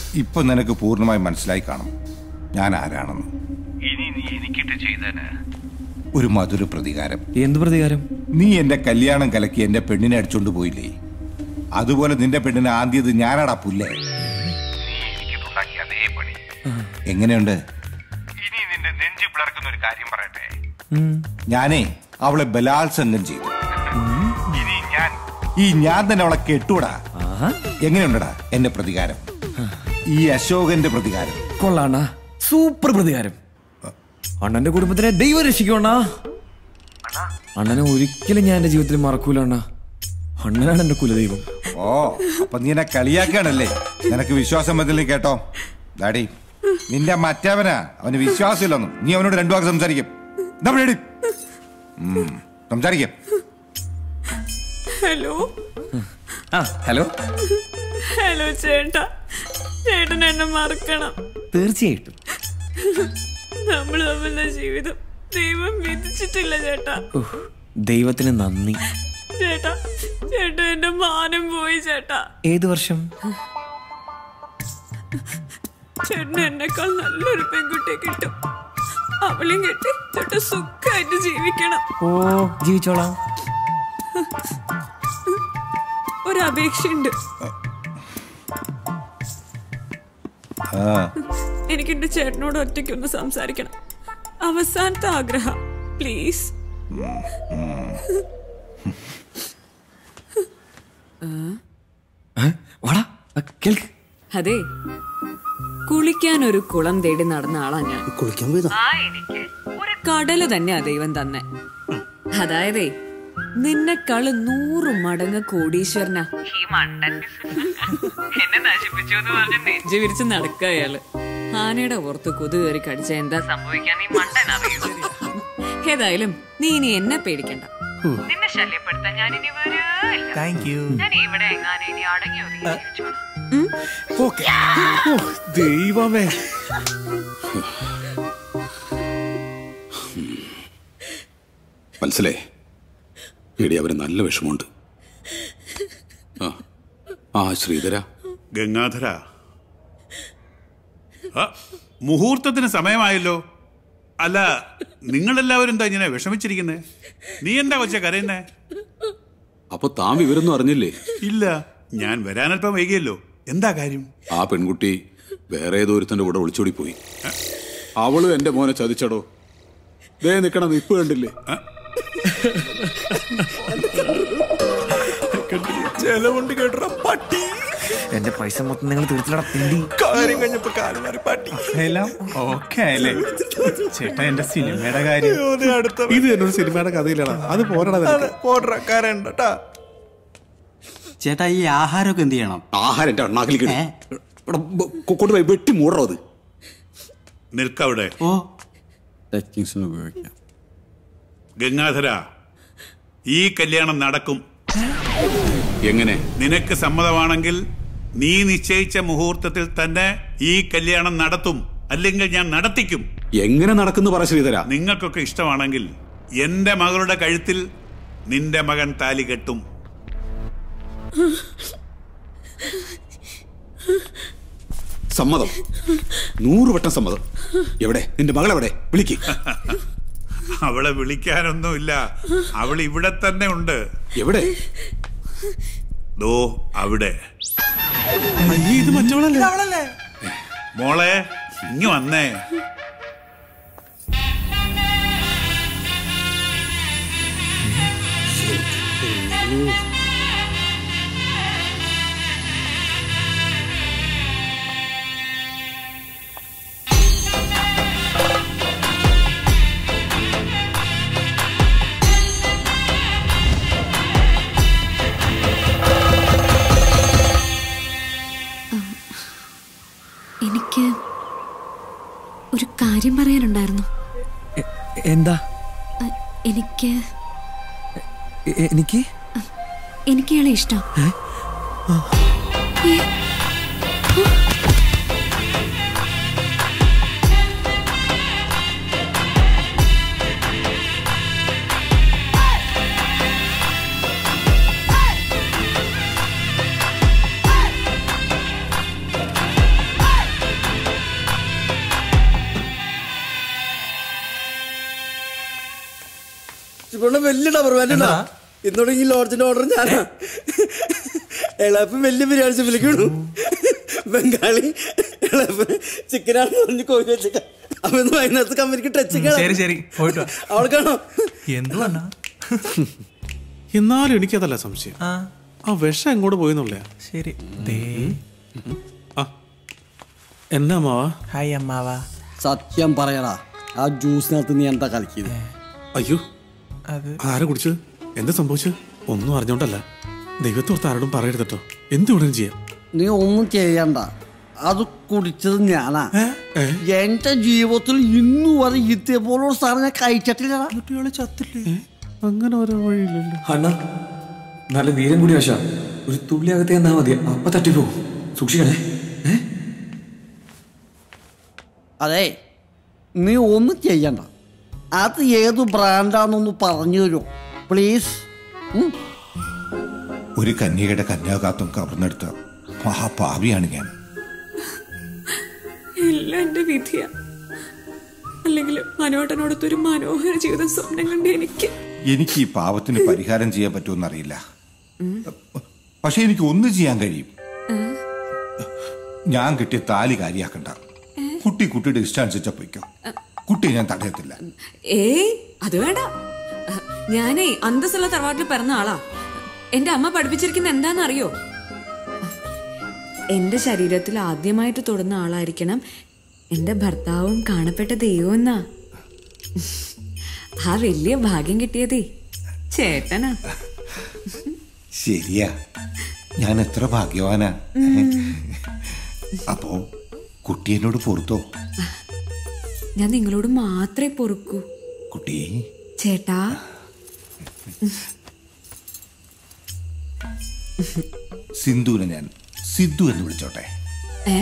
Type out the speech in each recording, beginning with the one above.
ഇപ്പൊ നിനക്ക് പൂർണ്ണമായി മനസ്സിലായി കാണും ഞാൻ ആരാണെന്ന് ഇനി നീ എനിക്കിട്ട് ചെയ്തേന് ഒരു മധുര പ്രതികാരം എന്ത് പ്രതികാരം നീ എന്റെ കല്യാണം കലക്കി എന്റെ പെണ്ണിനെ അടിച്ചോണ്ട് പോയില്ലേ അതുപോലെ നിന്റെ പെണ്ണിനെ ആദ്യത് ഞാനാടാ പുല്ലേ നീ എനിക്കിട്ടുണ്ടാക്കിയ അതേ പണി എങ്ങനെയുണ്ട് ഇനി നിന്റെ നെഞ്ചു പിളർക്കുന്ന ഒരു കാര്യം പറയട്ടെ ഞാനേ അവളെ ബലാത്സംഗം ചെയ്തു ഇനി ഞാൻ ഈ ഞാൻ തന്നെ അവളെ കെട്ടൂടാ എങ്ങനെയുണ്ടടാ എന്റെ പ്രതികാരം ഈ അശോകന്റെ പ്രതികാരം കൊള്ളാണ്ണ സൂപ്പർ പ്രതികാരം അണ്ണന്റെ കുടുംബത്തിനെ ദൈവം രക്ഷിക്കണ അണ്ണനെ ഒരിക്കലും ഞാൻ എന്റെ ജീവിതത്തിൽ മറക്കൂല അണ്ണ അണ്ണനാണ് എന്റെ കുലദൈവം ഓ അപ്പൊ നീ എന്നെ കളിയാക്കാണല്ലേ നിനക്ക് വിശ്വാസം വന്നില്ലേ കേട്ടോ ഡാഡി നിന്റെ മറ്റവനാ അവന് വിശ്വാസമില്ലെന്നും നീ അവനോട് രണ്ടു വാക്ക് സംസാരിക്കും എന്താ പരിപാടി? ഉം, സംസാരിക്കാം ഹലോ ആ ഹലോ ഹലോ ചേട്ടാ ചേട്ടൻ എന്നെ മറക്കണം തീർച്ചയായിട്ടും നമ്മൾ തമ്മിലുള്ള ജീവിതം ദൈവം വിധിച്ചിട്ടില്ല ചേട്ടാ ഉഹ്, ദൈവത്തിന് നന്ദി ചേട്ടാ ചേട്ടാ എന്റെ മാനം പോയി ചേട്ടാ ഏത് വർഷം ചേട്ടന് എന്നെക്കാൾ നല്ലൊരു പെൺകുട്ടിയെ കിട്ടും അവളെയും കെട്ടി ചേട്ടൻ സുഖമായിട്ട് ജീവിക്കണം ഓ ജീവിച്ചോളാം ഒരു അപേക്ഷയുണ്ട് ആ എനിക്ക് എന്റെ ചേട്ടനോട് ഒറ്റയ്ക്കൊന്ന് സംസാരിക്കണം അവസാനത്തെ ആഗ്രഹം പ്ലീസ് വാടാ ആ, കേൾക്ക് അതെ കുളിക്കാൻ ഒരു കുളം തേടി നടന്ന ആളാ ഞാൻ കുളിക്കാൻ പോയതാ ആ എനിക്ക് ഒരു കടല് തന്നെയാ ദൈവം തന്നെ അതായതേ നിന്നെക്കാള് നൂറ് മടങ്ങ് കോടീശ്വരനാ ഈ മണ്ടൻ എന്നെ നശിപ്പിച്ചു എന്ന് പറഞ്ഞ് നെഞ്ചു വിരിച്ച് നടക്കുക അയാള് ആനയുടെ പുറത്ത് കൊതു കയറി കടിച്ച എന്താ സംഭവിക്കാൻ നീ മണ്ടൻ അറിയൂ ഏതായാലും നീ ഇനി എന്നെ പേടിക്കണ്ട നിന്നെ ശല്യപ്പെടുത്താൻ ഞാൻ ഇനി വരില്ല താങ്ക് യു ഞാൻ ഇവിടെ എങ്ങാനും ഇനി അടങ്ങി ഒതുങ്ങി ജീവിച്ചോളാം ഓക്കെ ദൈവമേ മനസ്സിലായി എടി അവന് നല്ല വിഷമമുണ്ട് ആ ആ ശ്രീധര ഗംഗാധര ആ, മുഹൂർത്തത്തിന് സമയമായല്ലോ അല്ല നിങ്ങളെല്ലാവരും എന്താ ഇങ്ങനെ വിഷമിച്ചിരിക്കുന്നേ നീ എന്താ കൊച്ച കരയുന്നേ അപ്പൊ താൻ വിവരൊന്നും അറിഞ്ഞില്ലേ ഇല്ല ഞാൻ വരാനല്പം വൈകിയല്ലോ എന്താ കാര്യം ആ പെൺകുട്ടി വേറെ ഏതോ ഒരുത്തന്റെ കൂടെ ഒളിച്ചോടി പോയി അവളും എന്റെ മോനെ ചതിച്ചടോ ദേ നിക്കണം ഇപ്പ് കണ്ടില്ലേ ചെലവുണ്ട് കേട്ടോ പട്ടി എന്റെ പൈസ മൊത്തം നിങ്ങൾ തീർത്തിലട പിണ്ടി കാര്യം കഴിഞ്ഞപ്പോ കാലം മാറി പട്ടി എല്ലാം ഓക്കെ ആയല്ലേ ചേട്ടാ എന്റെ സിനിമയുടെ കാര്യം അടുത്ത ഇത് എന്നൊരു സിനിമയുടെ കഥയിലാണ് അത് പോരടാ പോട്ടെ കാരണ്ടാ ചേട്ടാ ഈ ആഹാരമൊക്കെ എന്ത് ചെയ്യണം ആഹാരം എന്റെ അണ്ണാക്കിൽ കൊണ്ടുപോയി വെട്ടി മൂടറോ അത് നിൽക്കവിടെ ഓ ടച്ചിങ്സിന് ഉപയോഗിക്കാം ഗംഗാധര ഈ കല്യാണം നടക്കും എങ്ങനെ നിനക്ക് സമ്മതമാണെങ്കിൽ നീ നിശ്ചയിച്ച മുഹൂർത്തത്തിൽ തന്നെ ഈ കല്യാണം നടത്തും അല്ലെങ്കിൽ ഞാൻ നടത്തിക്കും എങ്ങനെ നടക്കുന്നു പറ ശ്രീധര നിങ്ങൾക്കൊക്കെ ഇഷ്ടമാണെങ്കിൽ എന്റെ മകളുടെ കഴുത്തിൽ നിന്റെ മകൻ താലി കെട്ടും സമ്മതം നൂറ് വട്ടം സമ്മതം എവിടെ നിന്റെ മകൾ എവിടെ വിളിക്ക് അവളെ വിളിക്കാനൊന്നുമില്ല അവൾ ഇവിടെ തന്നെ ഉണ്ട് എവിടെ ദോ അവിടെ ഇത് മറ്റവളല്ലേ മോളെ ഇങ്ങ് വന്നേ എനിക്ക് ഒരു കാര്യം പറയാനുണ്ടായിരുന്നു എന്താ അ, എനിക്ക് എ- എ- എനിക്ക് എനിക്ക് ഇയാളെ ഇഷ്ടം ഏ, ഇവിടെ വലിയ ഡബർ വാലുണ്ടാ ഇന്നോട് ഈ ലോഡ്ജിന്റെ ഓർഡർ ഞാനാ എളാപ്പ് വലിയ ബിരിയാണി വിളിക്കണു ബംഗാളി എളാപ്പ് ചിക്കനാണെന്ന് പറഞ്ഞ് കോഴി വെച്ചേക്ക അപ്പൊ ഇന്ന് വൈകുന്നേരത്ത് കമ്പനിക്ക് ടച്ച് ശരി ശരി പോയിട്ട് വാ. അവൾക്കാണോ എന്തുവാ എന്നാലും എനിക്കതല്ല സംശയം ആ വിഷം എങ്ങോട്ട് പോയെന്നുള്ളയാ ശരി ദേ എന്നാ മാവാ ഹായ് അമ്മാവാ സത്യം പറയടാ ആ ജ്യൂസിനകത്ത് നീ എന്താ കളിക്കുന്നത് അയ്യോ അത് ആരാ കുടിച്ചത് എന്താ സംഭവിച്ചത് ഒന്നും അറിഞ്ഞോണ്ടല്ല ദൈവത്തോർത്ത് ആരോടും പറയരുതട്ടോ എന്ത് വേണേലും ചെയ്യാം നീ ഒന്നും ചെയ്യണ്ട അത് കുടിച്ചത് ഞാനാ എന്റെ ജീവിതത്തിൽ ഇന്നു വരെ ഇതേപോലുള്ള സാധനം ഞാൻ കഴിച്ചിട്ടില്ല ചത്തില്ലേ അങ്ങനെ ഓരോ വഴിയില്ലല്ലോ അണ്ണ നല്ല വീരം കൂടി വശ ഒരു തുള്ളി അകത്തെ എന്നാ മതി അപ്പൊ തട്ടിപ്പോവും സൂക്ഷിക്കണേ അതെ നീ ഒന്നും ചെയ്യണ്ട അത് ഏത് ബ്രാൻഡാന്നൊന്ന് പറഞ്ഞു തരുമോ പ്ലീസ് ഒരു കന്യകയുടെ കന്യാകാത്വം കവർന്നെടുത്ത മഹാപാവിയാണ് ഞാൻ എല്ലാം എന്റെ വിധിയാ അല്ലെങ്കിൽ മനോട്ടനോടത്തൊരു മനോഹര ജീവിതം സ്വപ്നം കണ്ട എനിക്ക് എനിക്ക് ഈ പാവത്തിന് പരിഹാരം ചെയ്യാൻ പറ്റുമെന്നറിയില്ല പക്ഷെ എനിക്ക് ഒന്ന് ചെയ്യാൻ കഴിയും ഞാൻ കിട്ടിയ താലി കാര്യാക്കണ്ട കുട്ടി കുട്ടിയുടെ ഇഷ്ടം അനുസരിച്ച പൊയ്ക്കോ കുട്ടിയെ ഞാൻ തടയത്തില്ല ഏയ് അത് വേണ്ട ഞാനേ അന്തസ്സുള്ള തറവാട്ടിൽ പിറന്ന ആളാ എന്റെ അമ്മ പഠിപ്പിച്ചിരിക്കുന്ന എന്താണെന്നറിയോ എന്റെ ശരീരത്തിൽ ആദ്യമായിട്ട് തൊടുന്ന ആളായിരിക്കണം എന്റെ ഭർത്താവും കാണപ്പെട്ട ദൈവം എന്നാ ആ വലിയ ഭാഗ്യം കിട്ടിയതേ ചേട്ടനാ ശരിയാ ഞാൻ എത്ര ഭാഗ്യവാനാ അപ്പോ കുട്ടി എന്നോട് പൊറുത്തോ ഞാൻ നിങ്ങളോട് മാത്രമേ പൊറുക്കൂ കുട്ടി ചേട്ടാ സിന്ധുവിനെ ഞാൻ സിദ്ധു എന്ന് വിളിച്ചോട്ടെ ഏ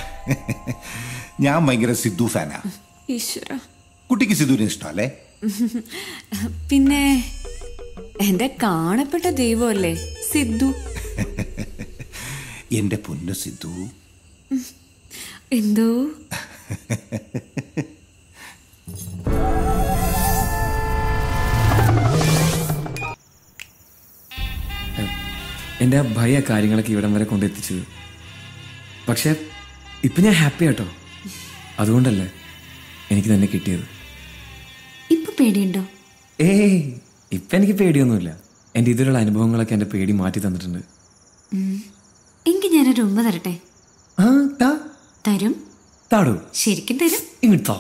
ഞാൻ ഭയങ്കര സിദ്ധു ഫാനാ ഈശ്വര കുട്ടിക്ക് സിദ്ധുവിനെ ഇഷ്ടമല്ലേ പിന്നെ എന്റെ കാണപ്പെട്ട ദൈവമല്ലേ സിദ്ധു എന്റെ പൊന്നു സിദ്ധു എന്തോ എൻ്റെ ആ ഭയ കാര്യങ്ങളൊക്കെ ഇവിടം വരെ കൊണ്ടെത്തിച്ചത് പക്ഷെ ഇപ്പം ഞാൻ ഹാപ്പി ആട്ടോ അതുകൊണ്ടല്ലേ എനിക്ക് തന്നെ കിട്ടിയത് ഇപ്പൊ പേടിയുണ്ടോ ഏയ് ഇപ്പം എനിക്ക് പേടിയൊന്നുമില്ല എൻ്റെ ഇതിലുള്ള അനുഭവങ്ങളൊക്കെ എൻ്റെ പേടി മാറ്റി തന്നിട്ടുണ്ട് ഉം. എങ്കിൽ ഞാനൊരു ഉമ്മ തരട്ടെ തരും താടോ ശരിക്കും തരും ഇങ്ങോട്ടോ